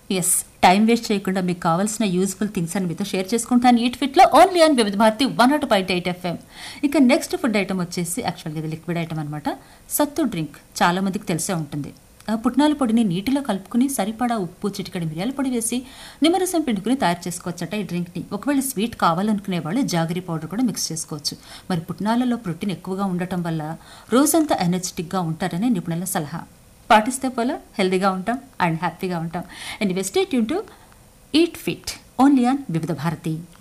yes time waste చేయకుండా మీకు కావాల్సిన యూజ్ఫుల్ థింగ్స్ అని మీతో షేర్ చేసుకుంటాను ఈట్ ఫిట్లో ఓన్లీ అని Vividh Bharati one nought point eight FM ఇక నెక్స్ట్ ఫుడ్ ఐటమ్ వచ్చేసి యాక్చువల్గా ఇది లిక్విడ్ ఐటమ్ అనమాట సత్తు డ్రింక్ చాలా మందికి తెలిసే ఉంటుంది ఆ పుట్నాల పొడిని నీటిలో కలుపుకుని సరిపడా ఉప్పు చిటికడి మిరియాల పొడి వేసి నిమ్మరసం పిండుకుని తయారు చేసుకోవచ్చట ఈ డ్రింక్ని ఒకవేళ స్వీట్ కావాలనుకునే వాళ్ళు జాగరీ పౌడర్ కూడా మిక్స్ చేసుకోవచ్చు మరి పుట్నాలలో ప్రోటీన్ ఎక్కువగా ఉండటం వల్ల రోజంతా ఎనర్జెటిక్గా ఉంటారని నిపుణుల సలహా పాటిస్తే పోలా హెల్దీగా ఉంటాం అండ్ హ్యాపీగా ఉంటాం and we state to eat fit only on Vividh Bharati